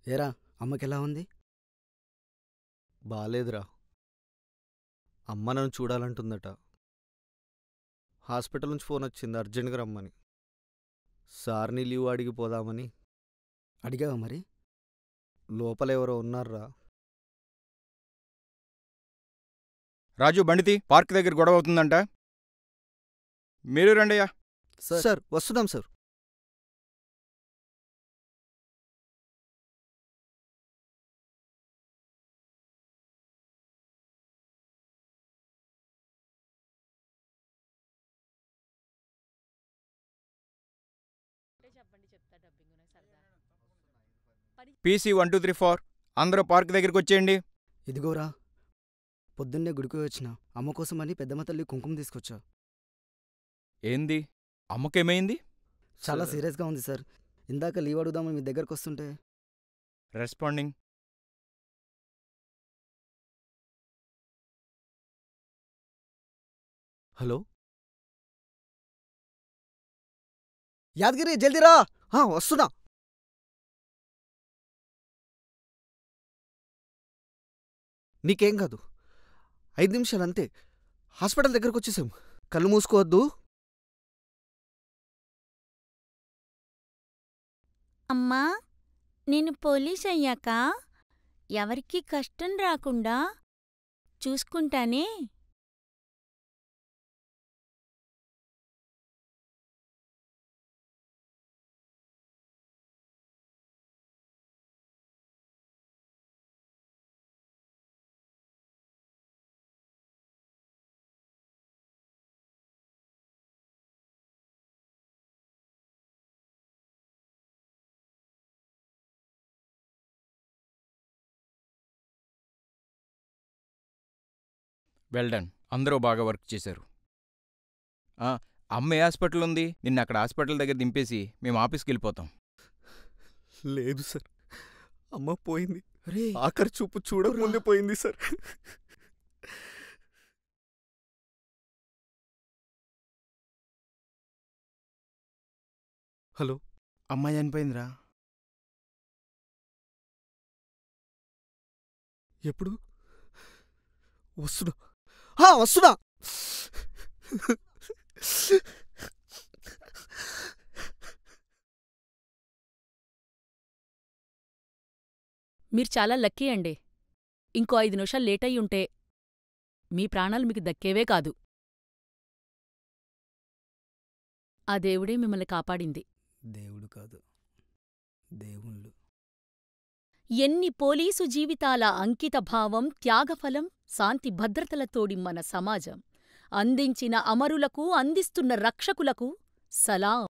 ఏరా అమ్మకెలా ఉంది బాలేదురా అమ్మ నన్ను చూడాలంటుందట హాస్పిటల్ నుంచి ఫోన్ వచ్చింది అర్జెంట్గా రమ్మని సార్ని లీవ్ అడిగి పోదామని అడిగావా మరి లోపల ఎవరో ఉన్నారా రాజు బండితి పార్క్ దగ్గర గొడవ అవుతుందంట మీరు రండయ్యా సార్ సార్ వస్తున్నాం sir PC one two three four అందరూ పార్క్ దగ్గరికి వచ్చేయండి ఇదిగోరా పొద్దున్నే గుడికి వచ్చిన అమ్మ కోసమని పెద్దమ్మ తల్లి కుంకుమ తీసుకొచ్చా ఏంది అమ్మకేమైంది చాలా సార్. సీరియస్గా ఉంది సార్ ఇందాక లీవ్ అడుగుదామని మీ దగ్గరకు వస్తుంటే రెస్పాండింగ్ హలో యాదగిరి జల్దీరా ఆ, వస్తున్నా నీకేం కాదు ఐదు నిమిషాలు అంతే హాస్పిటల్ దగ్గరకు వచ్చేసాం కళ్ళు మూసుకోవద్దు అమ్మా నేను పోలీస్ అయ్యాక ఎవరికీ కష్టం రాకుండా చూసుకుంటానే వెల్ డన్ అందరూ బాగా వర్క్ చేశారు ఆ, అమ్మ ఏ హాస్పిటల్ ఉంది నిన్న అక్కడ హాస్పిటల్ దగ్గర దింపేసి మేము ఆఫీస్కి వెళ్ళిపోతాం లేదు సార్ అమ్మ పోయింది రే ఆఖరి చూపు చూడకముందే పోయింది సార్ హలో అమ్మాయి చనిపోయిందిరా ఎప్పుడు వస్తున్నా ఆ, వస్తున్నా మీరు చాలా లక్కీ అండి ఇంకో ఐదు నిమిషాలు లేట్ అయి ఉంటే మీ ప్రాణాలు మీకు దక్కేవే కాదు ఆ దేవుడే మిమ్మల్ని కాపాడింది దేవుడు కాదు దేవుళ్ళు ఎన్ని పోలీసు జీవితాల అంకితభావం త్యాగఫలం శాంతి భద్రతలతోడి మన సమాజం అందించిన అమరులకు అందిస్తున్న రక్షకులకు సలాం